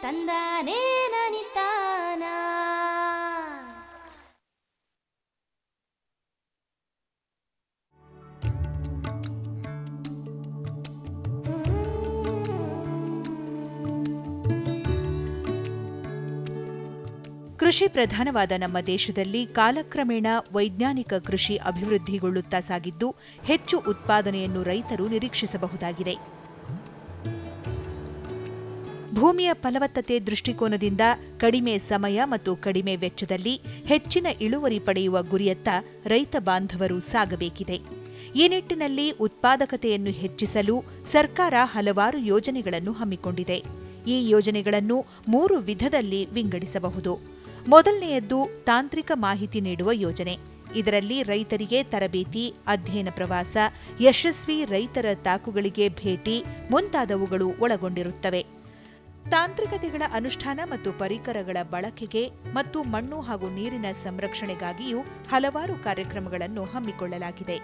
ತಂದಾನೇ ನನಿತಾನ ಕೃಷಿ ಪ್ರಧಾನವಾದ ನಮ್ಮ ದೇಶದಲ್ಲಿ ಕಾಲಕ್ರಮೇಣ ವೈಜ್ಞಾನಿಕ ಕೃಷಿ ಅಭಿವೃದ್ಧಿಗೊಳ್ಳುತ್ತಾ ಸಾಗಿದ್ದು ಹೆಚ್ಚು ಉತ್ಪಾದನೆಯನ್ನು ರೈತರು ನಿರೀಕ್ಷಿಸಬಹುದಾಗಿದೆ ಭೂಮಿಯ ಫಲವತ್ತತೆ ದೃಷ್ಟಿಕೋನದಿಂದ ಕಡಿಮೆ ಸಮಯ ಮತ್ತು ಕಡಿಮೆ ವೆಚ್ಚದಲ್ಲಿ ಹೆಚ್ಚಿನ ಇಳುವರಿ ಪಡೆಯುವ ಗುರಿಯತ್ತ ರೈತ ಬಾಂಧವರು ಸಾಗಬೇಕಿದೆ ಈ ನಿಟ್ಟಿನಲ್ಲಿ ಉತ್ಪಾದಕತೆಯನ್ನು ಹೆಚ್ಚಿಸಲು ಸರ್ಕಾರ ಹಲವಾರು ಯೋಜನೆಗಳನ್ನು ಹಮ್ಮಿಕೊಂಡಿದೆ ಈ ಯೋಜನೆಗಳನ್ನು ಮೂರು ವಿಧದಲ್ಲಿ ವಿಂಗಡಿಸಬಹುದು ಮೊದಲನೆಯದ್ದು ತಾಂತ್ರಿಕ ಮಾಹಿತಿ ನೀಡುವ ಯೋಜನೆ ಇದರಲ್ಲಿ ರೈತರಿಗೆ ತರಬೇತಿ ಅಧ್ಯಯನ ಪ್ರವಾಸ ಯಶಸ್ವಿ ರೈತರ ತಾಕುಗಳಿಗೆ ಭೇಟಿ ಮುಂತಾದವುಗಳು ಒಳಗೊಂಡಿರುತ್ತವೆ ತಾಂತ್ರಿಕತೆಗಳ ಅನುಷ್ಠಾನ ಮತ್ತು ಪರಿಕರಗಳ ಬಳಕೆಗೆ ಮತ್ತು ಮಣ್ಣು ಹಾಗೂ ನೀರಿನ ಸಂರಕ್ಷಣೆಗಾಗಿಯೂ ಹಲವಾರು ಕಾರ್ಯಕ್ರಮಗಳನ್ನು ಹಮ್ಮಿಕೊಳ್ಳಲಾಗಿದೆ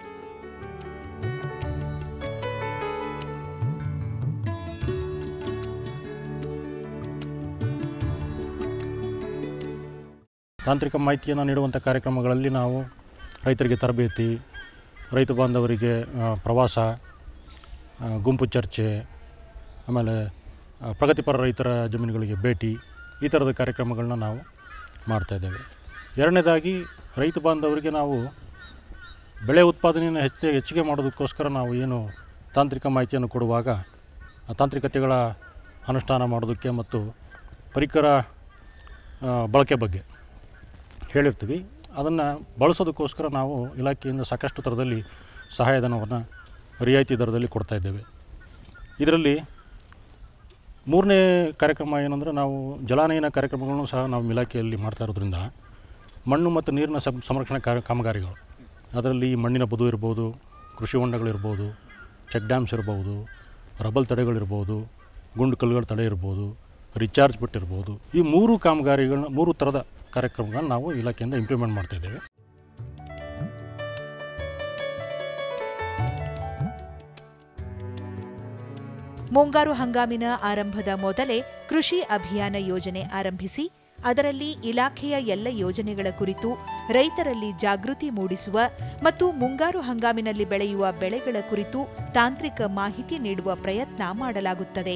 ತಾಂತ್ರಿಕ ಮಾಹಿತಿಯನ್ನು ನೀಡುವಂಥ ಕಾರ್ಯಕ್ರಮಗಳಲ್ಲಿ ನಾವು ರೈತರಿಗೆ ತರಬೇತಿ ರೈತ ಬಾಂಧವರಿಗೆ ಆ, ಪ್ರವಾಸ ಆ, ಗುಂಪು ಚರ್ಚೆ ಆಮೇಲೆ ಆ, ಪ್ರಗತಿಪರ ರೈತರ ಜಮೀನುಗಳಿಗೆ ಭೇಟಿ ಈ ಥರದ ಕಾರ್ಯಕ್ರಮಗಳನ್ನ ನಾವು ಮಾಡ್ತಾಯಿದ್ದೇವೆ ಎರಡನೇದಾಗಿ ರೈತ ಬಾಂಧವರಿಗೆ ನಾವು ಬೆಳೆ ಉತ್ಪಾದನೆಯನ್ನು ಹೆಚ್ಚು ಹೆಚ್ಚಿಗೆ ಮಾಡೋದಕ್ಕೋಸ್ಕರ ನಾವು ಏನು ತಾಂತ್ರಿಕ ಮಾಹಿತಿಯನ್ನು ಕೊಡುವಾಗ ಆ ತಾಂತ್ರಿಕತೆಗಳ ಅನುಷ್ಠಾನ ಮಾಡೋದಕ್ಕೆ ಮತ್ತು ಪರಿಕರ ಆ, ಬಳಕೆ ಬಗ್ಗೆ ಹೇಳಿರ್ತೀವಿ ಅದನ್ನು ಬಳಸೋದಕ್ಕೋಸ್ಕರ ನಾವು ಇಲಾಖೆಯಿಂದ ಸಾಕಷ್ಟು ಥರದಲ್ಲಿ ಸಹಾಯಧನವನ್ನು ರಿಯಾಯಿತಿ ದರದಲ್ಲಿ ಕೊಡ್ತಾ ಇದ್ದೇವೆ ಇದರಲ್ಲಿ ಮೂರನೇ ಕಾರ್ಯಕ್ರಮ ಏನಂದರೆ ನಾವು ಜಲಾನಯನ ಕಾರ್ಯಕ್ರಮಗಳನ್ನು ಸಹ ನಾವು ಇಲಾಖೆಯಲ್ಲಿ ಮಾಡ್ತಾ ಇರೋದ್ರಿಂದ ಮಣ್ಣು ಮತ್ತು ನೀರಿನ ಸಂ ಸಂರಕ್ಷಣಾ ಕಾರ್ಯ ಕಾಮಗಾರಿಗಳು ಅದರಲ್ಲಿ ಮಣ್ಣಿನ ಬದು ಇರ್ಬೋದು ಕೃಷಿ ಹೊಂಡಗಳಿರ್ಬೋದು ಚೆಕ್ ಡ್ಯಾಮ್ಸ್ ಇರ್ಬೋದು ರಬಲ್ ತಡೆಗಳಿರ್ಬೋದು ಗುಂಡು ಕಲ್ಲುಗಳ ತಡೆ ಇರ್ಬೋದು ರಿಚಾರ್ಜ್ ಬಿಟ್ ಇರ್ಬೋದು ಈ ಮೂರು ಕಾಮಗಾರಿಗಳನ್ನ ಮೂರು ಥರದ ಕಾರ್ಯಕ್ರಮಗಳನ್ನ ನಾವು ಇಲಾಖೆಯಿಂದ ಇಂಪ್ಲಿಮೆಂಟ್ ಮಾಡ್ತಾ ಇದ್ದೇವೆ ಮುಂಗಾರು ಹಂಗಾಮಿನ ಆರಂಭದ ಮೊದಲೇ ಕೃಷಿ ಅಭಿಯಾನ ಯೋಜನೆ ಆರಂಭಿಸಿ ಅದರಲ್ಲಿ ಇಲಾಖೆಯ ಎಲ್ಲ ಯೋಜನೆಗಳ ಕುರಿತು ರೈತರಲ್ಲಿ ಜಾಗೃತಿ ಮೂಡಿಸುವ ಮತ್ತು ಮುಂಗಾರು ಹಂಗಾಮಿನಲ್ಲಿ ಬೆಳೆಯುವ ಬೆಳೆಗಳ ಕುರಿತು ತಾಂತ್ರಿಕ ಮಾಹಿತಿ ನೀಡುವ ಪ್ರಯತ್ನ ಮಾಡಲಾಗುತ್ತದೆ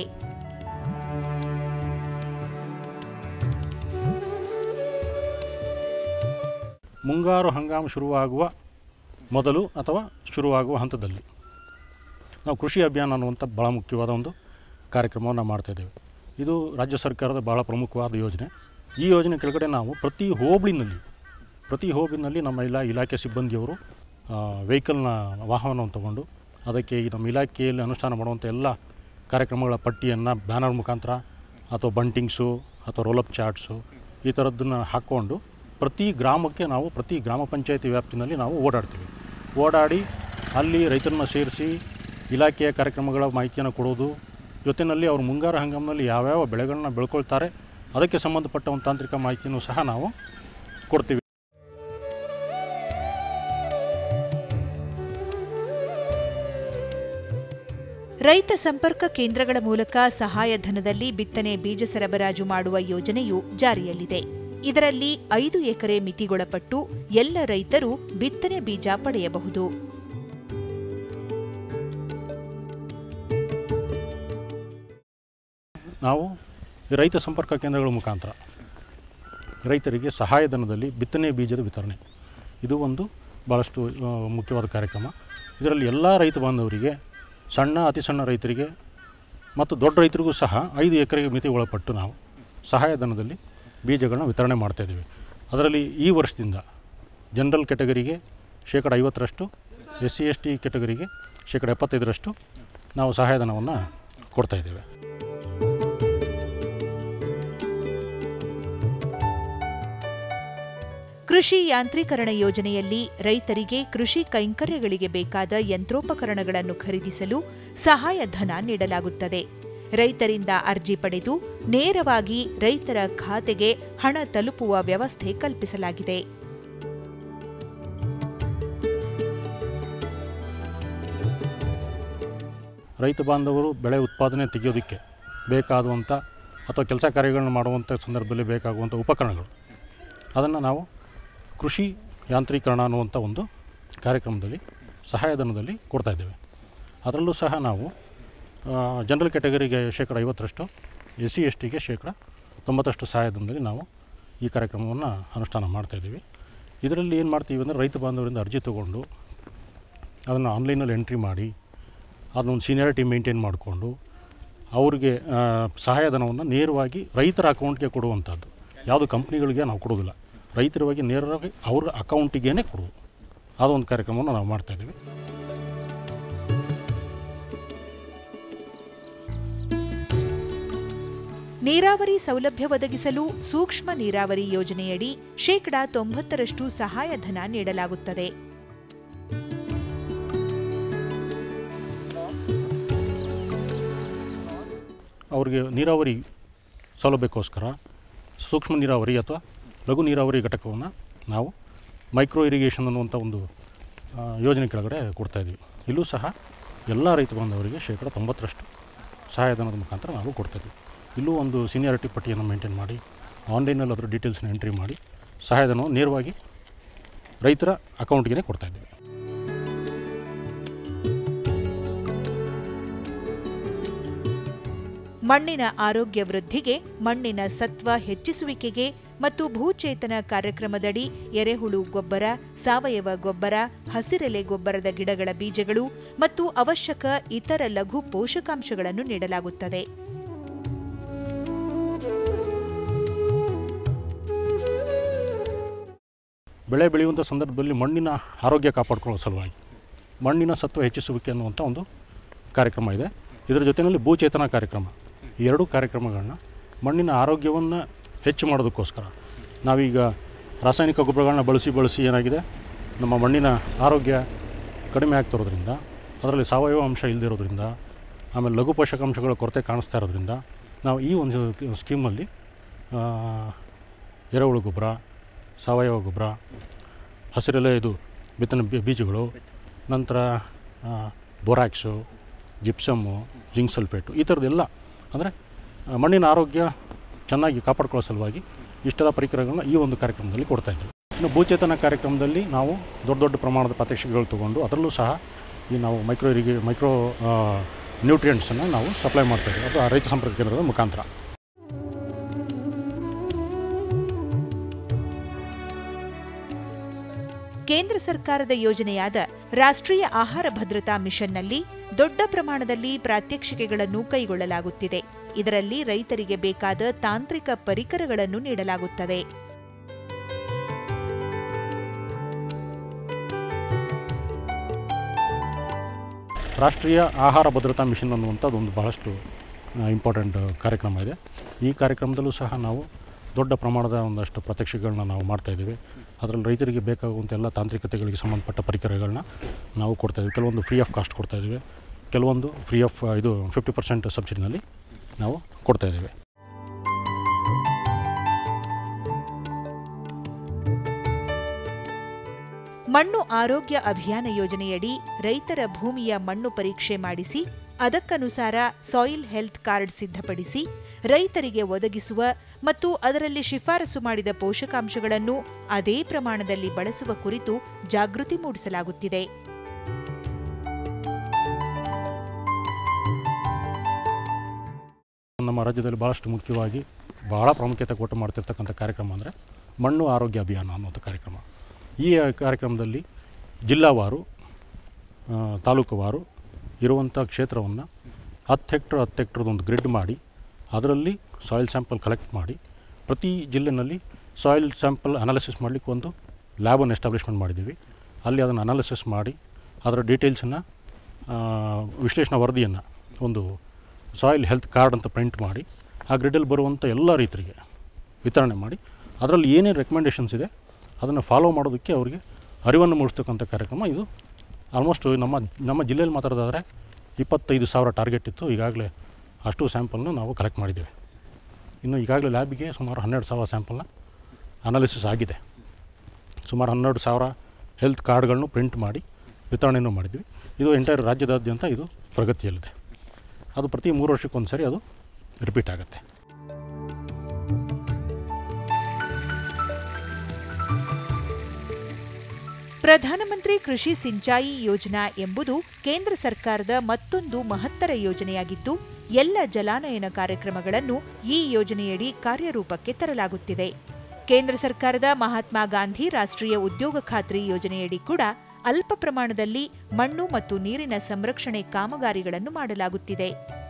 ಮುಂಗಾರು ಹಂಗಾಮು ಶುರುವಾಗುವ ಮೊದಲು ಅಥವಾ ಶುರುವಾಗುವ ಹಂತದಲ್ಲಿ ನಾವು ಕೃಷಿ ಅಭಿಯಾನ ಅನ್ನುವಂಥ ಭಾಳ ಮುಖ್ಯವಾದ ಒಂದು ಕಾರ್ಯಕ್ರಮವನ್ನು ಮಾಡ್ತಾಯಿದ್ದೇವೆ ಇದು ರಾಜ್ಯ ಸರ್ಕಾರದ ಭಾಳ ಪ್ರಮುಖವಾದ ಯೋಜನೆ ಈ ಯೋಜನೆ ಕೆಳಗಡೆ ನಾವು ಪ್ರತಿ ಹೋಬಳಿನಲ್ಲಿ ಪ್ರತಿ ಹೋಬಳಿನಲ್ಲಿ ನಮ್ಮ ಇಲಾ ಇಲಾಖೆ ಸಿಬ್ಬಂದಿಯವರು ವೆಹಿಕಲ್ನ ವಾಹನವನ್ನು ತಗೊಂಡು ಅದಕ್ಕೆ ಈ ನಮ್ಮ ಇಲಾಖೆಯಲ್ಲಿ ಅನುಷ್ಠಾನ ಮಾಡುವಂಥ ಎಲ್ಲ ಕಾರ್ಯಕ್ರಮಗಳ ಪಟ್ಟಿಯನ್ನು ಬ್ಯಾನರ್ ಮುಖಾಂತರ ಅಥವಾ ಬಂಟಿಂಗ್ಸು ಅಥವಾ ರೋಲಪ್ ಚಾರ್ಟ್ಸು ಈ ಥರದ್ದನ್ನು ಹಾಕ್ಕೊಂಡು ಪ್ರತಿ ಗ್ರಾಮಕ್ಕೆ ನಾವು ಪ್ರತಿ ಗ್ರಾಮ ಪಂಚಾಯತಿ ವ್ಯಾಪ್ತಿನಲ್ಲಿ ನಾವು ಓಡಾಡ್ತೀವಿ ಓಡಾಡಿ ಅಲ್ಲಿ ರೈತರನ್ನ ಸೇರಿಸಿ ಇಲಾಖೆಯ ಕಾರ್ಯಕ್ರಮಗಳ ಮಾಹಿತಿಯನ್ನು ಕೊಡೋದು ಜೊತೆಯಲ್ಲಿ ಅವರು ಮುಂಗಾರು ಹಂಗಾಮಿನಲ್ಲಿ ಯಾವ್ಯಾವ ಬೆಳೆಗಳನ್ನ ಬೆಳ್ಕೊಳ್ತಾರೆ ಅದಕ್ಕೆ ಸಂಬಂಧಪಟ್ಟ ಒಂದು ತಾಂತ್ರಿಕ ಮಾಹಿತಿಯನ್ನು ಸಹ ನಾವು ಕೊಡ್ತೀವಿ ರೈತ ಸಂಪರ್ಕ ಕೇಂದ್ರಗಳ ಮೂಲಕ ಸಹಾಯಧನದಲ್ಲಿ ಬಿತ್ತನೆ ಬೀಜ ಸರಬರಾಜು ಮಾಡುವ ಯೋಜನೆಯು ಜಾರಿಯಲ್ಲಿದೆ ಇದರಲ್ಲಿ ಐದು ಎಕರೆ ಮಿತಿಗೊಳಪಟ್ಟು ಎಲ್ಲ ರೈತರು ಬಿತ್ತನೆ ಬೀಜ ಪಡೆಯಬಹುದು ನಾವು ಈ ರೈತ ಸಂಪರ್ಕ ಕೇಂದ್ರಗಳ ಮುಖಾಂತರ ರೈತರಿಗೆ ಸಹಾಯಧನದಲ್ಲಿ ಬಿತ್ತನೆ ಬೀಜದ ವಿತರಣೆ ಇದು ಒಂದು ಭಾಳಷ್ಟು ಆ, ಮುಖ್ಯವಾದ ಕಾರ್ಯಕ್ರಮ ಇದರಲ್ಲಿ ಎಲ್ಲ ರೈತ ಬಾಂಧವರಿಗೆ ಸಣ್ಣ ಅತಿ ಸಣ್ಣ ರೈತರಿಗೆ ಮತ್ತು ದೊಡ್ಡ ರೈತರಿಗೂ ಸಹ ಐದು ಎಕರೆಗೆ ಮಿತಿ ಒಳಪಟ್ಟು ನಾವು ಸಹಾಯಧನದಲ್ಲಿ ಬೀಜಗಳನ್ನ ವಿತರಣೆ ಮಾಡ್ತಾಯಿದ್ದೀವಿ ಅದರಲ್ಲಿ ಈ ವರ್ಷದಿಂದ ಜನರಲ್ ಕೆಟಗರಿಗೆ ಶೇಕಡ ಐವತ್ತರಷ್ಟು ಎಸ್ ಸಿ ಎಸ್ ಟಿ ಕೆಟಗರಿಗೆ ಶೇಕಡ ಎಪ್ಪತ್ತೈದರಷ್ಟು ನಾವು ಸಹಾಯಧನವನ್ನು ಕೊಡ್ತಾಯಿದ್ದೇವೆ ಕೃಷಿ ಯಾಂತ್ರೀಕರಣ ಯೋಜನೆಯಲ್ಲಿ ರೈತರಿಗೆ ಕೃಷಿ ಕೈಂಕರ್ಯಗಳಿಗೆ ಬೇಕಾದ ಯಂತ್ರೋಪಕರಣಗಳನ್ನು ಖರೀದಿಸಲು ಸಹಾಯಧನ ನೀಡಲಾಗುತ್ತದೆ ರೈತರಿಂದ ಅರ್ಜಿ ಪಡೆದು ನೇರವಾಗಿ ರೈತರ ಖಾತೆಗೆ ಹಣ ತಲುಪುವ ವ್ಯವಸ್ಥೆ ಕಲ್ಪಿಸಲಾಗಿದೆ ರೈತ ಬಾಂಧವರು ಬೆಳೆ ಉತ್ಪಾದನೆ ತೆಗೆಯೋದಕ್ಕೆ ಬೇಕಾದಂಥ ಅಥವಾ ಕೆಲಸ ಕಾರ್ಯಗಳನ್ನ ಮಾಡುವಂಥ ಸಂದರ್ಭದಲ್ಲಿ ಬೇಕಾಗುವಂಥ ಉಪಕರಣಗಳು ಅದನ್ನು ನಾವು ಕೃಷಿ ಯಾಂತ್ರೀಕರಣ ಅನ್ನುವಂಥ ಒಂದು ಕಾರ್ಯಕ್ರಮದಲ್ಲಿ ಸಹಾಯಧನದಲ್ಲಿ ಕೊಡ್ತಾಯಿದ್ದೇವೆ ಅದರಲ್ಲೂ ಸಹ ನಾವು ಜನರಲ್ ಕ್ಯಾಟಗರಿಗೆ ಶೇಕಡ ಐವತ್ತರಷ್ಟು ಎಸ್ ಸಿ ಎಸ್ ಟಿಗೆ ಶೇಕಡ ತೊಂಬತ್ತರಷ್ಟು ಸಹಾಯಧನದಲ್ಲಿ ನಾವು ಈ ಕಾರ್ಯಕ್ರಮವನ್ನು ಅನುಷ್ಠಾನ ಮಾಡ್ತಾಯಿದ್ದೀವಿ ಇದರಲ್ಲಿ ಏನು ಮಾಡ್ತೀವಿ ಅಂದರೆ ರೈತ ಬಾಂಧವರಿಂದ ಅರ್ಜಿ ತೊಗೊಂಡು ಅದನ್ನು ಆನ್ಲೈನಲ್ಲಿ ಎಂಟ್ರಿ ಮಾಡಿ ಅದನ್ನೊಂದು ಸೀನಿಯಾರಿಟಿ ಮೇಂಟೈನ್ ಮಾಡಿಕೊಂಡು ಅವ್ರಿಗೆ ಆ, ಸಹಾಯಧನವನ್ನು ನೇರವಾಗಿ ರೈತರ ಅಕೌಂಟ್ಗೆ ಕೊಡುವಂಥದ್ದು ಯಾವುದು ಕಂಪ್ನಿಗಳಿಗೆ ನಾವು ಕೊಡೋದಿಲ್ಲ ರೈತರವಾಗಿ ನೇರವಾಗಿ ಅವ್ರ ಅಕೌಂಟಿಗೇ ಕೊಡುವುದು ಅದೊಂದು ಕಾರ್ಯಕ್ರಮವನ್ನು ನಾವು ಮಾಡ್ತಾಯಿದ್ದೀವಿ ನೀರಾವರಿ ಸೌಲಭ್ಯ ಒದಗಿಸಲು ಸೂಕ್ಷ್ಮ ನೀರಾವರಿ ಯೋಜನೆಯಡಿ ಶೇಕಡಾ ತೊಂಬತ್ತರಷ್ಟು ಸಹಾಯಧನ ನೀಡಲಾಗುತ್ತದೆ ಅವ್ರಿಗೆ ನೀರಾವರಿ ಸೌಲಭ್ಯಕ್ಕೋಸ್ಕರ ಸೂಕ್ಷ್ಮ ನೀರಾವರಿ ಅಥವಾ ಲಘು ನೀರಾವರಿ ಘಟಕವನ್ನು ನಾವು ಮೈಕ್ರೋ ಇರಿಗೇಷನ್ ಅನ್ನುವಂಥ ಒಂದು ಆ, ಯೋಜನೆ ಕೆಳಗಡೆ ಕೊಡ್ತಾಯಿದ್ದೀವಿ ಇಲ್ಲೂ ಸಹ ಎಲ್ಲ ರೈತ ಬಾಂಧವರಿಗೆ ಶೇಕಡ ತೊಂಬತ್ತರಷ್ಟು ಸಹಾಯಧನದ ಮುಖಾಂತರ ನಾವು ಕೊಡ್ತಾಯಿದ್ದೀವಿ ಇಲ್ಲೂ ಒಂದು ಸೀನಿಯಾರಿಟಿ ಪಟ್ಟಿಯನ್ನು ಮೇಂಟೈನ್ ಮಾಡಿ ಆನ್ಲೈನಲ್ಲಿ ಅದರ ಡೀಟೇಲ್ಸ್ನ ಎಂಟ್ರಿ ಮಾಡಿ ಸಹಾಯಧನವನ್ನು ನೇರವಾಗಿ ರೈತರ ಅಕೌಂಟ್ಗೆ ಕೊಡ್ತಾಯಿದ್ದೀವಿ ಮಣ್ಣಿನ ಆರೋಗ್ಯ ವೃದ್ಧಿಗೆ ಮಣ್ಣಿನ ಸತ್ವ ಹೆಚ್ಚಿಸುವಿಕೆಗೆ ಮತ್ತು ಭೂಚೇತನ ಕಾರ್ಯಕ್ರಮದಡಿ ಎರೆಹುಳು ಗೊಬ್ಬರ ಸಾವಯವ ಗೊಬ್ಬರ ಹಸಿರೆಲೆ ಗೊಬ್ಬರದ ಗಿಡಗಳ ಬೀಜಗಳು ಮತ್ತು ಅವಶ್ಯಕ ಇತರ ಲಘು ಪೋಷಕಾಂಶಗಳನ್ನು ನೀಡಲಾಗುತ್ತದೆ ಬೆಳೆ ಬೆಳೆಯುವಂಥ ಸಂದರ್ಭದಲ್ಲಿ ಮಣ್ಣಿನ ಆರೋಗ್ಯ ಕಾಪಾಡ್ಕೊಳ್ಳೋ ಸಲುವಾಗಿ ಮಣ್ಣಿನ ಸತ್ವ ಹೆಚ್ಚಿಸುವಿಕೆ ಅನ್ನುವಂಥ ಒಂದು ಕಾರ್ಯಕ್ರಮ ಇದೆ ಇದರ ಜೊತೆಯಲ್ಲಿ ಭೂಚೇತನ ಕಾರ್ಯಕ್ರಮ ಈ ಎರಡೂ ಕಾರ್ಯಕ್ರಮಗಳನ್ನ ಮಣ್ಣಿನ ಆರೋಗ್ಯವನ್ನು ಹೆಚ್ಚು ಮಾಡೋದಕ್ಕೋಸ್ಕರ ನಾವೀಗ ರಾಸಾಯನಿಕ ಗೊಬ್ಬರಗಳನ್ನ ಬಳಸಿ ಬಳಸಿ ಏನಾಗಿದೆ ನಮ್ಮ ಮಣ್ಣಿನ ಆರೋಗ್ಯ ಕಡಿಮೆ ಆಗ್ತಿರೋದ್ರಿಂದ ಅದರಲ್ಲಿ ಸಾವಯವ ಅಂಶ ಇಲ್ಲದಿರೋದ್ರಿಂದ ಆಮೇಲೆ ಲಘು ಪೋಷಕಾಂಶಗಳ ಕೊರತೆ ಕಾಣಿಸ್ತಾ ಇರೋದ್ರಿಂದ ನಾವು ಈ ಒಂದು ಸ್ಕೀಮಲ್ಲಿ ಆ, ಎರೆಹುಳು ಗೊಬ್ಬರ ಸಾವಯವ ಗೊಬ್ಬರ ಹಸಿರೆಲೆ ಇದು ಬಿತ್ತನೆ ಬೀ- ಬೀಜಗಳು ನಂತರ ಆ, ಬೋರಾಕ್ಸು ಜಿಪ್ಸಮ್ಮು ಜಿಂಕ್ ಸಲ್ಫೇಟು ಈ ಥರದ್ದೆಲ್ಲ ಅಂದರೆ ಆ, ಮಣ್ಣಿನ ಆರೋಗ್ಯ ಚೆನ್ನಾಗಿ ಕಾಪಾಡ್ಕೊಳ್ಳೋ ಸಲುವಾಗಿ ಇಷ್ಟೆಲ್ಲ ಪರಿಕರಗಳನ್ನ ಈ ಒಂದು ಕಾರ್ಯಕ್ರಮದಲ್ಲಿ ಕೊಡ್ತಾ ಇದ್ದೀವಿ ಇನ್ನು ಭೂಚೇತನ ಕಾರ್ಯಕ್ರಮದಲ್ಲಿ ನಾವು ದೊಡ್ಡ ದೊಡ್ಡ ಪ್ರಮಾಣದ ಪ್ರಾತ್ಯಕ್ಷಿಕೆಗಳು ತೊಗೊಂಡು ಅದರಲ್ಲೂ ಸಹ ಈ ನಾವು ಮೈಕ್ರೋ ಇರಿಗೇ ಮೈಕ್ರೋ ನ್ಯೂಟ್ರಿಯೆಂಟ್ಸನ್ನು ನಾವು ಸಪ್ಲೈ ಮಾಡ್ತಾ ಇದ್ದೀವಿ ಅದು ಆ ರೈತ ಸಂಪರ್ಕ ಕೇಂದ್ರದ ಮುಖಾಂತರ ಕೇಂದ್ರ ಸರ್ಕಾರದ ಯೋಜನೆಯಾದ ರಾಷ್ಟ್ರೀಯ ಆಹಾರ ಭದ್ರತಾ ಮಿಷನ್ನಲ್ಲಿ ದೊಡ್ಡ ಪ್ರಮಾಣದಲ್ಲಿ ಪ್ರಾತ್ಯಕ್ಷಿಕೆಗಳನ್ನು ಕೈಗೊಳ್ಳಲಾಗುತ್ತಿದೆ ಇದರಲ್ಲಿ ರೈತರಿಗೆ ಬೇಕಾದ ತಾಂತ್ರಿಕ ಪರಿಕರಗಳನ್ನು ನೀಡಲಾಗುತ್ತದೆ ರಾಷ್ಟ್ರೀಯ ಆಹಾರ ಭದ್ರತಾ ಮಿಷನ್ ಅನ್ನುವಂಥದ್ದು ಒಂದು ಬಹಳಷ್ಟು ಇಂಪಾರ್ಟೆಂಟ್ ಕಾರ್ಯಕ್ರಮ ಇದೆ ಈ ಕಾರ್ಯಕ್ರಮದಲ್ಲೂ ಸಹ ನಾವು ದೊಡ್ಡ ಪ್ರಮಾಣದ ಒಂದಷ್ಟು ಪ್ರತ್ಯಕ್ಷಗಳನ್ನ ನಾವು ಮಾಡ್ತಾಯಿದ್ದೀವಿ ಅದರಲ್ಲಿ ರೈತರಿಗೆ ಬೇಕಾಗುವಂಥ ಎಲ್ಲ ತಾಂತ್ರಿಕತೆಗಳಿಗೆ ಸಂಬಂಧಪಟ್ಟ ಪರಿಕರಗಳನ್ನ ನಾವು ಕೊಡ್ತಾಯಿದ್ದೀವಿ ಕೆಲವೊಂದು ಫ್ರೀ ಆಫ್ ಕಾಸ್ಟ್ ಕೊಡ್ತಾಯಿದ್ದೀವಿ ಕೆಲವೊಂದು ಫ್ರೀ ಆಫ್ ಇದು ಫಿಫ್ಟಿ ಪರ್ಸೆಂಟ್ ಸಬ್ಸಿಡಿನಲ್ಲಿ ನಾವು ಕೊಡ್ತಾಯಿದ್ದೀವಿ ಮಣ್ಣು ಆರೋಗ್ಯ ಅಭಿಯಾನ ಯೋಜನೆಯಡಿ ರೈತರ ಭೂಮಿಯ ಮಣ್ಣು ಪರೀಕ್ಷೆ ಮಾಡಿಸಿ ಅದಕ್ಕನುಸಾರ ಸಾಯಿಲ್ ಹೆಲ್ತ್ ಕಾರ್ಡ್ ಸಿದ್ಧಪಡಿಸಿ ರೈತರಿಗೆ ಒದಗಿಸುವ ಮತ್ತು ಅದರಲ್ಲಿ ಶಿಫಾರಸು ಮಾಡಿದ ಪೋಷಕಾಂಶಗಳನ್ನು ಅದೇ ಪ್ರಮಾಣದಲ್ಲಿ ಬಳಸುವ ಕುರಿತು ಜಾಗೃತಿ ಮೂಡಿಸಲಾಗುತ್ತಿದೆ ನಮ್ಮ ರಾಜ್ಯದಲ್ಲಿ ಭಾಳಷ್ಟು ಮುಖ್ಯವಾಗಿ ಭಾಳ ಪ್ರಾಮುಖ್ಯತೆ ಕೊಟ್ಟು ಮಾಡ್ತಿರ್ತಕ್ಕಂಥ ಕಾರ್ಯಕ್ರಮ ಅಂದರೆ ಮಣ್ಣು ಆರೋಗ್ಯ ಅಭಿಯಾನ ಅನ್ನುವಂಥ ಕಾರ್ಯಕ್ರಮ ಈ ಕಾರ್ಯಕ್ರಮದಲ್ಲಿ ಜಿಲ್ಲಾವಾರು ಆ, ತಾಲೂಕುವಾರು ಇರುವಂಥ ಕ್ಷೇತ್ರವನ್ನು ಹತ್ತು ಹೆಕ್ಟ್ರ್ ಹತ್ತು ಹೆಕ್ಟ್ರದ್ದು ಒಂದು ಗ್ರಿಡ್ ಮಾಡಿ ಅದರಲ್ಲಿ ಸಾಯಿಲ್ ಸ್ಯಾಂಪಲ್ ಕಲೆಕ್ಟ್ ಮಾಡಿ ಪ್ರತಿ ಜಿಲ್ಲೆನಲ್ಲಿ ಸಾಯಿಲ್ ಸ್ಯಾಂಪಲ್ ಅನಾಲಿಸಿಸ್ ಮಾಡಲಿಕ್ಕೆ ಒಂದು ಲ್ಯಾಬನ್ನು ಎಸ್ಟಾಬ್ಲಿಷ್ಮೆಂಟ್ ಮಾಡಿದ್ದೀವಿ ಅಲ್ಲಿ ಅದನ್ನು ಅನಾಲಿಸಿಸ್ ಮಾಡಿ ಅದರ ಡೀಟೇಲ್ಸನ್ನು ವಿಶ್ಲೇಷಣಾ ವರದಿಯನ್ನು ಒಂದು ಸಾಯಿಲ್ ಹೆಲ್ತ್ ಕಾರ್ಡ್ ಅಂತ ಪ್ರಿಂಟ್ ಮಾಡಿ ಆ ಗ್ರಿಡಲ್ಲಿ ಬರುವಂಥ ಎಲ್ಲ ರೈತರಿಗೆ ವಿತರಣೆ ಮಾಡಿ ಅದರಲ್ಲಿ ಏನೇನು ರೆಕಮೆಂಡೇಷನ್ಸ್ ಇದೆ ಅದನ್ನು ಫಾಲೋ ಮಾಡೋದಕ್ಕೆ ಅವರಿಗೆ ಅರಿವನ್ನು ಮೂಡಿಸ್ತಕ್ಕಂಥ ಕಾರ್ಯಕ್ರಮ ಇದು ಆಲ್ಮೋಸ್ಟ್ ನಮ್ಮ ನಮ್ಮ ಜಿಲ್ಲೆಯಲ್ಲಿ ಮಾತಾಡೋದಾದರೆ ಇಪ್ಪತ್ತೈದು ಸಾವಿರ ಟಾರ್ಗೆಟ್ ಇತ್ತು ಈಗಾಗಲೇ ಅಷ್ಟು ಸ್ಯಾಂಪಲ್ನ ನಾವು ಕಲೆಕ್ಟ್ ಮಾಡಿದ್ದೇವೆ ಇನ್ನು ಈಗಾಗಲೇ ಲ್ಯಾಬಿಗೆ ಸುಮಾರು ಹನ್ನೆರಡು ಸಾವಿರ ಸ್ಯಾಂಪಲ್ನ ಅನಾಲಿಸಿಸ್ ಆಗಿದೆ ಸುಮಾರು ಹನ್ನೆರಡು ಸಾವಿರ ಹೆಲ್ತ್ ಕಾರ್ಡ್ಗಳನ್ನು ಪ್ರಿಂಟ್ ಮಾಡಿ ವಿತರಣೆಯನ್ನು ಮಾಡಿದ್ವಿ ಇದು ಎಂಟೈರ್ ರಾಜ್ಯದಾದ್ಯಂತ ಇದು ಪ್ರಗತಿಯಲ್ಲಿದೆ ಅದು ಪ್ರತಿ ಮೂರು ವರ್ಷಕ್ಕೊಂದು ಸರಿ ಅದು ರಿಪೀಟ್ ಆಗುತ್ತೆ ಪ್ರಧಾನಮಂತ್ರಿ ಕೃಷಿ ಸಿಂಚಾಯಿ ಯೋಜನಾ ಎಂಬುದು ಕೇಂದ್ರ ಸರ್ಕಾರದ ಮತ್ತೊಂದು ಮಹತ್ತರ ಯೋಜನೆಯಾಗಿದ್ದು ಎಲ್ಲ ಜಲಾನಯನ ಕಾರ್ಯಕ್ರಮಗಳನ್ನು ಈ ಯೋಜನೆಯಡಿ ಕಾರ್ಯರೂಪಕ್ಕೆ ತರಲಾಗುತ್ತಿದೆ ಕೇಂದ್ರ ಸರ್ಕಾರದ ಮಹಾತ್ಮ ಗಾಂಧಿ ರಾಷ್ಟ್ರೀಯ ಉದ್ಯೋಗ ಖಾತ್ರಿ ಯೋಜನೆಯಡಿ ಕೂಡ ಅಲ್ಪ ಪ್ರಮಾಣದಲ್ಲಿ ಮಣ್ಣು ಮತ್ತು ನೀರಿನ ಸಂರಕ್ಷಣೆ ಕಾಮಗಾರಿಗಳನ್ನು ಮಾಡಲಾಗುತ್ತಿದೆ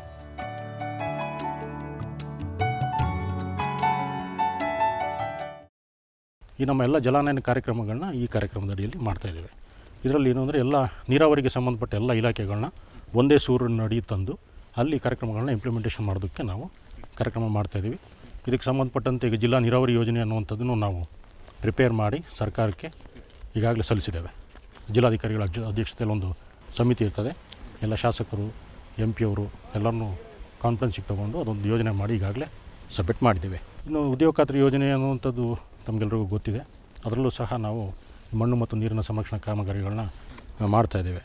ಈ ನಮ್ಮ ಎಲ್ಲ ಜಲಾನಯನ ಕಾರ್ಯಕ್ರಮಗಳನ್ನ ಈ ಕಾರ್ಯಕ್ರಮದ ಅಡಿಯಲ್ಲಿ ಮಾಡ್ತಾ ಇದ್ದೇವೆ ಇದರಲ್ಲಿ ಏನು ಅಂದರೆ ಎಲ್ಲ ನೀರಾವರಿಗೆ ಸಂಬಂಧಪಟ್ಟ ಎಲ್ಲ ಇಲಾಖೆಗಳನ್ನ ಒಂದೇ ಸೂರಿನ ಅಡಿ ತಂದು ಅಲ್ಲಿ ಕಾರ್ಯಕ್ರಮಗಳನ್ನ ಇಂಪ್ಲಿಮೆಂಟೇಷನ್ ಮಾಡೋದಕ್ಕೆ ನಾವು ಕಾರ್ಯಕ್ರಮ ಮಾಡ್ತಾ ಇದ್ದೀವಿ ಇದಕ್ಕೆ ಸಂಬಂಧಪಟ್ಟಂತೆ ಈಗ ಜಿಲ್ಲಾ ನೀರಾವರಿ ಯೋಜನೆ ಅನ್ನುವಂಥದ್ದನ್ನು ನಾವು ಪ್ರಿಪೇರ್ ಮಾಡಿ ಸರ್ಕಾರಕ್ಕೆ ಈಗಾಗಲೇ ಸಲ್ಲಿಸಿದ್ದೇವೆ ಜಿಲ್ಲಾಧಿಕಾರಿಗಳ ಅಧ್ಯಕ್ಷ- ಅಧ್ಯಕ್ಷತೆಯಲ್ಲಿ ಒಂದು ಸಮಿತಿ ಇರ್ತದೆ ಎಲ್ಲ ಶಾಸಕರು ಎಂ ಪಿ ಅವರು ಎಲ್ಲರನ್ನೂ ಕಾನ್ಫರೆನ್ಸಿಗೆ ತೊಗೊಂಡು ಅದೊಂದು ಯೋಜನೆ ಮಾಡಿ ಈಗಾಗಲೇ ಸಬ್ಮಿಟ್ ಮಾಡಿದ್ದೇವೆ ಇನ್ನು ಉದ್ಯೋಗ ಖಾತ್ರಿ ಯೋಜನೆ ಅನ್ನುವಂಥದ್ದು ತಮಗೆಲ್ಲರಿಗೂ ಗೊತ್ತಿದೆ ಅದರಲ್ಲೂ ಸಹ ನಾವು ಮಣ್ಣು ಮತ್ತು ನೀರಿನ ಸಂರಕ್ಷಣಾ ಕಾಮಗಾರಿಗಳನ್ನ ಆ, ಮಾಡ್ತಾ ಇದ್ದೇವೆ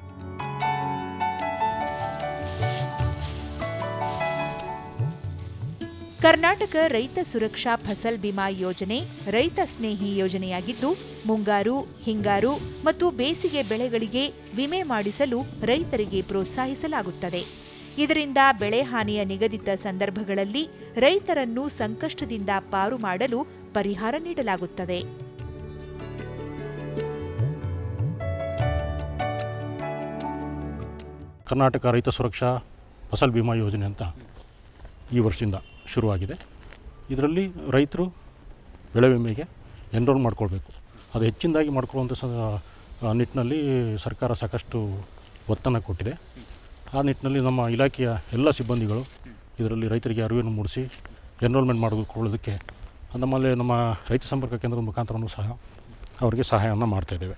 ಕರ್ನಾಟಕ ರೈತ ಸುರಕ್ಷಾ ಫಸಲ್ ಬಿಮಾ ಯೋಜನೆ ರೈತ ಸ್ನೇಹಿ ಯೋಜನೆಯಾಗಿದ್ದು ಮುಂಗಾರು ಹಿಂಗಾರು ಮತ್ತು ಬೇಸಿಗೆ ಬೆಳೆಗಳಿಗೆ ವಿಮೆ ಮಾಡಿಸಲು ರೈತರಿಗೆ ಪ್ರೋತ್ಸಾಹಿಸಲಾಗುತ್ತದೆ ಇದರಿಂದ ಬೆಳೆ ಹಾನಿಯ ನಿಗದಿತ ಸಂದರ್ಭಗಳಲ್ಲಿ ರೈತರನ್ನು ಸಂಕಷ್ಟದಿಂದ ಪಾರು ಮಾಡಲು ಪರಿಹಾರ ನೀಡಲಾಗುತ್ತದೆ ಕರ್ನಾಟಕ ರೈತ ಸುರಕ್ಷಾ ಫಸಲ್ ಬಿಮಾ ಯೋಜನೆ ಅಂತ ಈ ವರ್ಷದಿಂದ ಶುರುವಾಗಿದೆ ಇದರಲ್ಲಿ ರೈತರು ಬೆಳೆ ವಿಮೆಗೆ ಎನ್ರೋಲ್ ಮಾಡ್ಕೊಳ್ಬೇಕು ಅದು ಹೆಚ್ಚಿನದಾಗಿ ಮಾಡ್ಕೊಳ್ಳುವಂಥ ಸ ಆ ನಿಟ್ಟಿನಲ್ಲಿ ಸರ್ಕಾರ ಸಾಕಷ್ಟು ಒತ್ತನ್ನು ಕೊಟ್ಟಿದೆ ಆ ನಿಟ್ಟಿನಲ್ಲಿ ನಮ್ಮ ಇಲಾಖೆಯ ಎಲ್ಲ ಸಿಬ್ಬಂದಿಗಳು ಇದರಲ್ಲಿ ರೈತರಿಗೆ ಅರಿವನ್ನು ಮೂಡಿಸಿ ಎನ್ರೋಲ್ಮೆಂಟ್ ಮಾಡಿಕೊಳ್ಳೋದಕ್ಕೆ ನಮ್ಮಲ್ಲಿ ನಮ್ಮ ರೈತ ಸಂಪರ್ಕ ಕೇಂದ್ರದ ಮುಖಾಂತರನೂ ಸಹ ಅವರಿಗೆ ಸಹಾಯವನ್ನು ಮಾಡ್ತಾಯಿದ್ದೇವೆ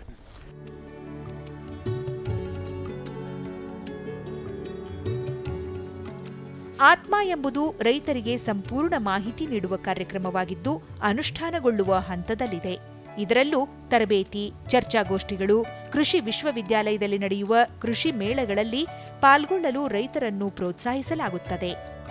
ಆತ್ಮ ಎಂಬುದು ರೈತರಿಗೆ ಸಂಪೂರ್ಣ ಮಾಹಿತಿ ನೀಡುವ ಕಾರ್ಯಕ್ರಮವಾಗಿದ್ದು ಅನುಷ್ಠಾನಗೊಳ್ಳುವ ಹಂತದಲ್ಲಿದೆ ಇದರಲ್ಲೂ ತರಬೇತಿ ಚರ್ಚಾಗೋಷ್ಠಿಗಳು ಕೃಷಿ ವಿಶ್ವವಿದ್ಯಾಲಯದಲ್ಲಿ ನಡೆಯುವ ಕೃಷಿ ಮೇಳಗಳಲ್ಲಿ ಪಾಲ್ಗೊಳ್ಳಲು ರೈತರನ್ನು ಪ್ರೋತ್ಸಾಹಿಸಲಾಗುತ್ತದೆ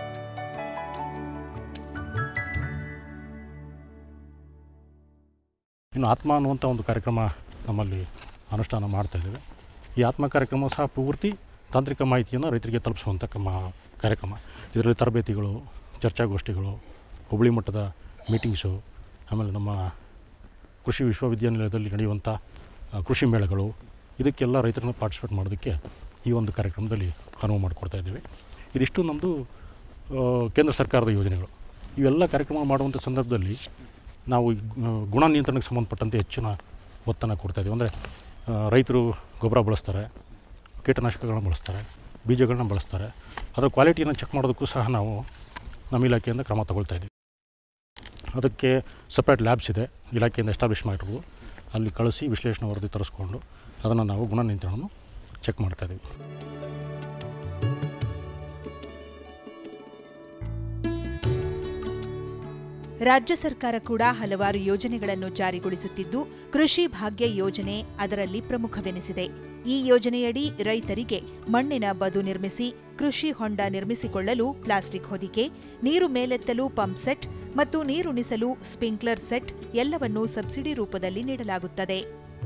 ಇನ್ನು ಆತ್ಮ ಅನ್ನುವಂಥ ಒಂದು ಕಾರ್ಯಕ್ರಮ ನಮ್ಮಲ್ಲಿ ಅನುಷ್ಠಾನ ಮಾಡ್ತಾ ಇದ್ದೇವೆ ಈ ಆತ್ಮ ಕಾರ್ಯಕ್ರಮ ಸಹ ಪೂರ್ತಿ ತಾಂತ್ರಿಕ ಮಾಹಿತಿಯನ್ನು ರೈತರಿಗೆ ತಲುಪಿಸುವಂಥ ಕಮ್ಮ ಕಾರ್ಯಕ್ರಮ ಇದರಲ್ಲಿ ತರಬೇತಿಗಳು ಚರ್ಚಾಗೋಷ್ಠಿಗಳು ಹುಬ್ಬಳ್ಳಿ ಮಟ್ಟದ ಮೀಟಿಂಗ್ಸು ಆಮೇಲೆ ನಮ್ಮ ಕೃಷಿ ವಿಶ್ವವಿದ್ಯಾನಿಲಯದಲ್ಲಿ ನಡೆಯುವಂಥ ಆ, ಕೃಷಿ ಮೇಳಗಳು ಇದಕ್ಕೆಲ್ಲ ರೈತರನ್ನ ಪಾರ್ಟಿಸಿಪೇಟ್ ಮಾಡೋದಕ್ಕೆ ಈ ಒಂದು ಕಾರ್ಯಕ್ರಮದಲ್ಲಿ ಅನುವು ಮಾಡಿಕೊಡ್ತಾ ಇದ್ದೇವೆ ಇದಿಷ್ಟು ನಮ್ಮದು ಆ, ಕೇಂದ್ರ ಸರ್ಕಾರದ ಯೋಜನೆಗಳು ಇವೆಲ್ಲ ಕಾರ್ಯಕ್ರಮ ಮಾಡುವಂಥ ಸಂದರ್ಭದಲ್ಲಿ ನಾವು ಈ ಗು- ಗುಣ ನಿಯಂತ್ರಣಕ್ಕೆ ಸಂಬಂಧಪಟ್ಟಂತೆ ಹೆಚ್ಚಿನ ಒತ್ತನ್ನು ಕೊಡ್ತಾ ಇದ್ದೀವಿ ಅಂದರೆ ರೈತರು ಗೊಬ್ಬರ ಬಳಸ್ತಾರೆ ಕೀಟನಾಶಕಗಳನ್ನ ಬಳಸ್ತಾರೆ ಬೀಜಗಳನ್ನ ಬಳಸ್ತಾರೆ ಅದರ ಕ್ವಾಲಿಟಿಯನ್ನು ಚೆಕ್ ಮಾಡೋದಕ್ಕೂ ಸಹ ನಾವು ನಮ್ಮ ಇಲಾಖೆಯಿಂದ ಕ್ರಮ ತಗೊಳ್ತಾ ಇದ್ದೀವಿ ಅದಕ್ಕೆ ಸಪ್ರೇಟ್ ಲ್ಯಾಬ್ಸ್ ಇದೆ ಇಲಾಖೆಯಿಂದ ಎಸ್ಟಾಬ್ಲಿಷ್ ಮಾಡಿರೋದು ಅಲ್ಲಿ ಕಳಿಸಿ ವಿಶ್ಲೇಷಣೆ ವರದಿ ತರಿಸ್ಕೊಂಡು ಅದನ್ನು ನಾವು ಗುಣ ನಿಯಂತ್ರಣವನ್ನು ಚೆಕ್ ಮಾಡ್ತಾ ಇದ್ದೀವಿ ರಾಜ್ಯ ಸರ್ಕಾರ ಕೂಡ ಹಲವಾರು ಯೋಜನೆಗಳನ್ನು ಜಾರಿಗೊಳಿಸುತ್ತಿದ್ದು ಕೃಷಿ ಭಾಗ್ಯ ಯೋಜನೆ ಅದರಲ್ಲಿ ಪ್ರಮುಖವೆನಿಸಿದೆ ಈ ಯೋಜನೆಯಡಿ ರೈತರಿಗೆ ಮಣ್ಣಿನ ಬದು ನಿರ್ಮಿಸಿ ಕೃಷಿ ಹೊಂಡ ನಿರ್ಮಿಸಿಕೊಳ್ಳಲು ಪ್ಲಾಸ್ಟಿಕ್ ಹೊದಿಕೆ ನೀರು ಮೇಲೆತ್ತಲು ಪಂಪ್ ಸೆಟ್ ಮತ್ತು ನೀರುಣಿಸಲು ಸ್ಪಿಂಕ್ಲರ್ ಸೆಟ್ ಎಲ್ಲವನ್ನೂ ಸಬ್ಸಿಡಿ ರೂಪದಲ್ಲಿ ನೀಡಲಾಗುತ್ತದೆ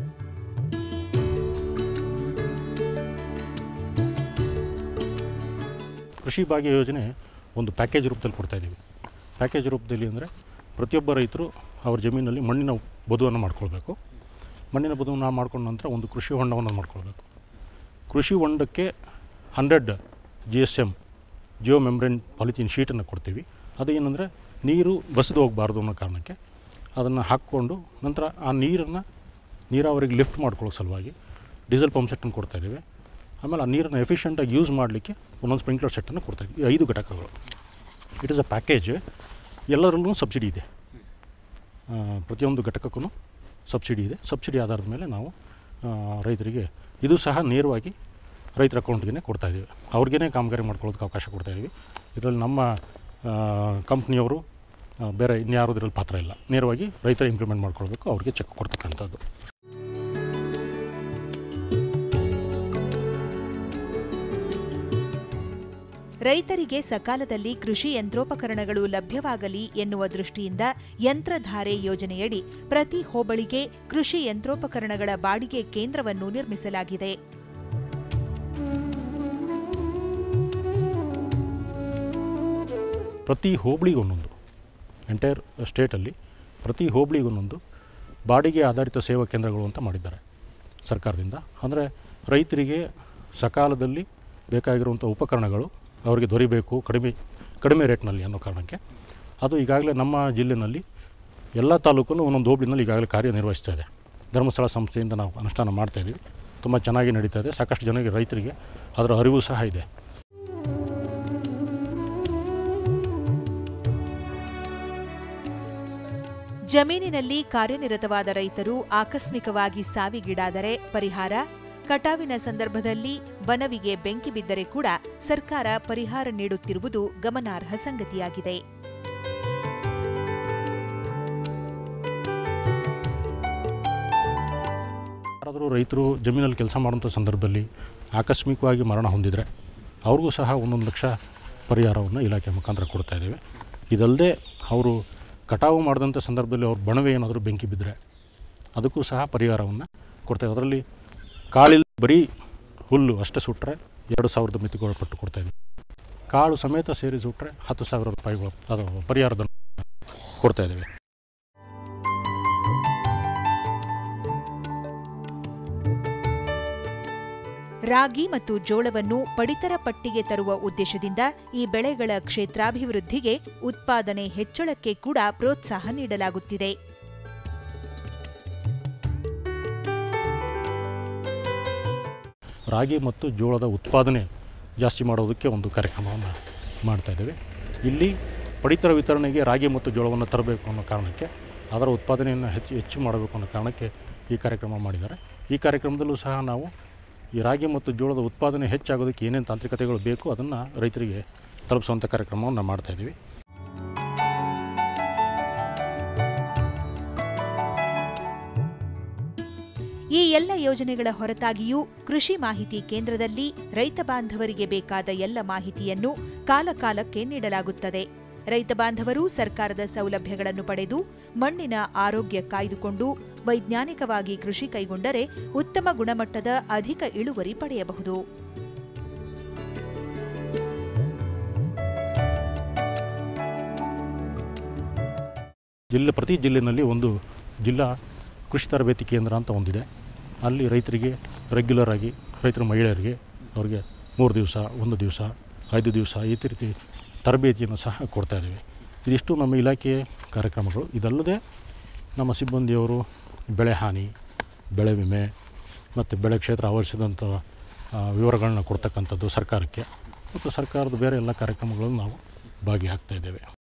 ಕೃಷಿ ಭಾಗ್ಯ ಯೋಜನೆ ಒಂದು ಪ್ಯಾಕೇಜ್ ರೂಪದಲ್ಲಿ ಕೊಡ್ತಾ ಇದ್ದೀವಿ ಪ್ಯಾಕೇಜ್ ರೂಪದಲ್ಲಿ ಅಂದರೆ ಪ್ರತಿಯೊಬ್ಬ ರೈತರು ಅವ್ರ ಜಮೀನಲ್ಲಿ ಮಣ್ಣಿನ ಬದುವನ್ನು ಮಾಡ್ಕೊಳ್ಬೇಕು ಮಣ್ಣಿನ ಬದುವನ್ನು ಮಾಡ್ಕೊಂಡ ನಂತರ ಒಂದು ಕೃಷಿ ಹೊಂಡವನ್ನು ಮಾಡ್ಕೊಳ್ಬೇಕು ಕೃಷಿ ಹೊಂಡಕ್ಕೆ hundred G S M geo membrane polythene ಶೀಟನ್ನು ಕೊಡ್ತೀವಿ ಅದು ಏನಂದರೆ ನೀರು ಬಸಿದು ಹೋಗಬಾರ್ದು ಅನ್ನೋ ಕಾರಣಕ್ಕೆ ಅದನ್ನು ಹಾಕ್ಕೊಂಡು ನಂತರ ಆ ನೀರನ್ನು ನೀರಾವರಿಗೆ ಲಿಫ್ಟ್ ಮಾಡ್ಕೊಳ್ಳೋ ಸಲುವಾಗಿ ಡೀಸೆಲ್ ಪಂಪ್ ಸೆಟ್ಟನ್ನು ಕೊಡ್ತಾ ಇದ್ದೀವಿ ಆಮೇಲೆ ಆ ನೀರನ್ನು ಎಫಿಷಿಯೆಂಟಾಗಿ ಯೂಸ್ ಮಾಡಲಿಕ್ಕೆ ಒಂದೊಂದು ಸ್ಪ್ರಿಂಕ್ಲರ್ ಸೆಟ್ಟನ್ನು ಕೊಡ್ತಾ ಇದ್ದೀವಿ ಈ ಐದು ಘಟಕಗಳು ಇಟ್ ಇಸ್ ಅ ಪ್ಯಾಕೇಜ್ ಎಲ್ಲರಲ್ಲೂ ಸಬ್ಸಿಡಿ ಇದೆ ಆ, ಪ್ರತಿಯೊಂದು ಘಟಕಕ್ಕೂ ಸಬ್ಸಿಡಿ ಇದೆ ಸಬ್ಸಿಡಿ ಆಧಾರದ ಮೇಲೆ ನಾವು ಆ, ರೈತರಿಗೆ ಇದು ಸಹ ನೇರವಾಗಿ ರೈತರ ಅಕೌಂಟ್ಗೆ ಕೊಡ್ತಾ ಇದ್ದೀವಿ ಅವ್ರಿಗೇ ಕಾಮಗಾರಿ ಮಾಡ್ಕೊಳ್ಳೋದಕ್ಕೆ ಅವಕಾಶ ಕೊಡ್ತಾ ಇದ್ದೀವಿ ಇದರಲ್ಲಿ ನಮ್ಮ ಕಂಪ್ನಿಯವರು ಬೇರೆ ಇನ್ಯಾರು ಇದರಲ್ಲಿ ಪಾತ್ರ ಇಲ್ಲ ನೇರವಾಗಿ ರೈತರ ಇಂಪ್ಲಿಮೆಂಟ್ ಮಾಡ್ಕೊಳ್ಬೇಕು ಅವ್ರಿಗೆ ಚೆಕ್ ಕೊಡ್ತಕ್ಕಂಥದ್ದು ರೈತರಿಗೆ ಸಕಾಲದಲ್ಲಿ ಕೃಷಿ ಯಂತ್ರೋಪಕರಣಗಳು ಲಭ್ಯವಾಗಲಿ ಎನ್ನುವ ದೃಷ್ಟಿಯಿಂದ ಯಂತ್ರಧಾರೆ ಯೋಜನೆಯಡಿ ಪ್ರತಿ ಹೋಬಳಿಗೆ ಕೃಷಿ ಯಂತ್ರೋಪಕರಣಗಳ ಬಾಡಿಗೆ ಕೇಂದ್ರವನ್ನು ನಿರ್ಮಿಸಲಾಗಿದೆ ಪ್ರತಿ ಹೋಬಳಿಗೆ ಒಂದೊಂದು ಎಂಟೈರ್ ಸ್ಟೇಟಲ್ಲಿ ಪ್ರತಿ ಹೋಬಳಿಗೆ ಒಂದೊಂದು ಬಾಡಿಗೆ ಆಧಾರಿತ ಸೇವಾ ಕೇಂದ್ರಗಳು ಅಂತ ಮಾಡಿದ್ದಾರೆ ಸರ್ಕಾರದಿಂದ ಅಂದರೆ ರೈತರಿಗೆ ಸಕಾಲದಲ್ಲಿ ಬೇಕಾಗಿರುವಂಥ ಉಪಕರಣಗಳು ಅವರಿಗೆ ದೊರಿಬೇಕು ಕಡಿಮೆ ಕಡಿಮೆ ರೇಟ್ನಲ್ಲಿ ಅನ್ನೋ ಕಾರಣಕ್ಕೆ ಅದು ಈಗಾಗಲೇ ನಮ್ಮ ಜಿಲ್ಲೆಯಲ್ಲಿ ಎಲ್ಲ ತಾಲೂಕಲ್ಲೂ ಒಂದೊಂದು ಹೋಬಳಿನಲ್ಲಿ ಈಗಾಗಲೇ ಕಾರ್ಯನಿರ್ವಹಿಸ್ತಾ ಇದೆ ಧರ್ಮಸ್ಥಳ ಸಂಸ್ಥೆಯಿಂದ ನಾವು ಅನುಷ್ಠಾನ ಮಾಡ್ತಾ ಇದ್ದೀವಿ ತುಂಬ ಚೆನ್ನಾಗಿ ನಡೀತಾ ಇದೆ ಸಾಕಷ್ಟು ಜನರಿಗೆ ರೈತರಿಗೆ ಅದರ ಅರಿವು ಸಹ ಇದೆ ಜಮೀನಿನಲ್ಲಿ ಕಾರ್ಯನಿರತವಾದ ರೈತರು ಆಕಸ್ಮಿಕವಾಗಿ ಸಾವಿಗೀಡಾದರೆ ಪರಿಹಾರ ಕಟಾವಿನ ಸಂದರ್ಭದಲ್ಲಿ ಬನವಿಗೆ ಬೆಂಕಿ ಬಿದ್ದರೆ ಕೂಡ ಸರ್ಕಾರ ಪರಿಹಾರ ನೀಡುತ್ತಿರುವುದು ಗಮನಾರ್ಹ ಸಂಗತಿಯಾಗಿದೆ ಯಾರಾದರೂ ರೈತರು ಜಮೀನಲ್ಲಿ ಕೆಲಸ ಮಾಡುವಂಥ ಸಂದರ್ಭದಲ್ಲಿ ಆಕಸ್ಮಿಕವಾಗಿ ಮರಣ ಹೊಂದಿದರೆ ಅವ್ರಿಗೂ ಸಹ ಒಂದೊಂದು ಲಕ್ಷ ಪರಿಹಾರವನ್ನು ಇಲಾಖೆ ಮುಖಾಂತರ ಕೊಡ್ತಾ ಇದ್ದೇವೆ ಇದಲ್ಲದೆ ಅವರು ಕಟಾವು ಮಾಡಿದಂಥ ಸಂದರ್ಭದಲ್ಲಿ ಅವ್ರ ಬಣವೆ ಏನಾದರೂ ಬೆಂಕಿ ಬಿದ್ದರೆ ಅದಕ್ಕೂ ಸಹ ಪರಿಹಾರವನ್ನು ಕೊಡ್ತೇವೆ ಅದರಲ್ಲಿ ಕಾಳಿಲ್ ಬರೀ ಹುಲ್ಲು ಅಷ್ಟೇ ಸುಟ್ಟರೆ ಎರಡು ಸಾವಿರದ ಮಿತಿಗೊಳಪಟ್ಟು ಕೊಡ್ತಾಯಿದ್ವಿ ಕಾಳು ಸಮೇತ ಸೇರಿ ಸುಟ್ಟರೆ ಹತ್ತು ಸಾವಿರ ರೂಪಾಯಿಗಳು ಅದು ಪರಿಹಾರದ ಕೊಡ್ತಾ ಇದ್ದೇವೆ ರಾಗಿ ಮತ್ತು ಜೋಳವನ್ನು ಪಡಿತರ ಪಟ್ಟಿಗೆ ತರುವ ಉದ್ದೇಶದಿಂದ ಈ ಬೆಳೆಗಳ ಕ್ಷೇತ್ರಾಭಿವೃದ್ಧಿಗೆ ಉತ್ಪಾದನೆ ಹೆಚ್ಚಳಕ್ಕೆ ಕೂಡ ಪ್ರೋತ್ಸಾಹ ನೀಡಲಾಗುತ್ತಿದೆ ರಾಗಿ ಮತ್ತು ಜೋಳದ ಉತ್ಪಾದನೆ ಜಾಸ್ತಿ ಮಾಡೋದಕ್ಕೆ ಒಂದು ಕಾರ್ಯಕ್ರಮವನ್ನು ಮಾಡ್ತಾ ಇದ್ದೇವೆ ಇಲ್ಲಿ ಪಡಿತರ ವಿತರಣೆಗೆ ರಾಗಿ ಮತ್ತು ಜೋಳವನ್ನು ತರಬೇಕು ಅನ್ನೋ ಕಾರಣಕ್ಕೆ ಅದರ ಉತ್ಪಾದನೆಯನ್ನು ಹೆಚ್ಚು ಹೆಚ್ಚು ಮಾಡಬೇಕು ಅನ್ನೋ ಕಾರಣಕ್ಕೆ ಈ ಕಾರ್ಯಕ್ರಮ ಮಾಡಿದ್ದಾರೆ ಈ ಕಾರ್ಯಕ್ರಮದಲ್ಲೂ ಸಹ ನಾವು ಈ ರಾಗಿ ಮತ್ತು ಜೋಳದ ಉತ್ಪಾದನೆ ಹೆಚ್ಚಾಗೋದಕ್ಕೆ ಏನೇನು ತಾಂತ್ರಿಕತೆಗಳು ಬೇಕು ಅದನ್ನು ರೈತರಿಗೆ ತಲುಪಿಸುವಂಥ ಕಾರ್ಯಕ್ರಮವನ್ನು ಮಾಡ್ತಾ ಇದ್ದೀವಿ ಈ ಎಲ್ಲ ಯೋಜನೆಗಳ ಹೊರತಾಗಿಯೂ ಕೃಷಿ ಮಾಹಿತಿ ಕೇಂದ್ರದಲ್ಲಿ ರೈತ ಬಾಂಧವರಿಗೆ ಬೇಕಾದ ಎಲ್ಲ ಮಾಹಿತಿಯನ್ನು ಕಾಲಕಾಲಕ್ಕೆ ನೀಡಲಾಗುತ್ತದೆ ರೈತ ಬಾಂಧವರು ಸರ್ಕಾರದ ಸೌಲಭ್ಯಗಳನ್ನು ಪಡೆದು ಮಣ್ಣಿನ ಆರೋಗ್ಯ ಕಾಯ್ದುಕೊಂಡು ವೈಜ್ಞಾನಿಕವಾಗಿ ಕೃಷಿ ಕೈಗೊಂಡರೆ ಉತ್ತಮ ಗುಣಮಟ್ಟದ ಅಧಿಕ ಇಳುವರಿ ಪಡೆಯಬಹುದು ಜಿಲ್ಲೆ ಪ್ರತಿ ಜಿಲ್ಲೆಯಲ್ಲಿ ಒಂದು ಜಿಲ್ಲಾ ಕೃಷಿ ತರಬೇತಿ ಕೇಂದ್ರ ಅಂತ ಒಂದಿದೆ ಅಲ್ಲಿ ರೈತರಿಗೆ ರೆಗ್ಯುಲರ್ ಆಗಿ ರೈತರ ಮಹಿಳೆಯರಿಗೆ ಅವರಿಗೆ ಮೂರು ದಿವಸ ಒಂದು ದಿವಸ ಐದು ದಿವಸ ಈ ರೀತಿ ತರಬೇತಿಯನ್ನು ಸಹ ಕೊಡ್ತಾ ಇದ್ದೀವಿ ಇದಿಷ್ಟು ನಮ್ಮ ಇಲಾಖೆಯ ಕಾರ್ಯಕ್ರಮಗಳು ಇದಲ್ಲದೆ ನಮ್ಮ ಸಿಬ್ಬಂದಿಯವರು ಬೆಳೆ ಹಾನಿ ಬೆಳೆ ವಿಮೆ ಮತ್ತು ಬೆಳೆ ಕ್ಷೇತ್ರ ಆವರಿಸಿದಂಥ ಆ, ವಿವರಗಳನ್ನ ಕೊಡ್ತಕ್ಕಂಥದ್ದು ಸರ್ಕಾರಕ್ಕೆ ಮತ್ತು ಸರ್ಕಾರದ ಬೇರೆ ಎಲ್ಲ ಕಾರ್ಯಕ್ರಮಗಳನ್ನು ನಾವು ಭಾಗಿಯಾಗ್ತಾ ಇದ್ದೇವೆ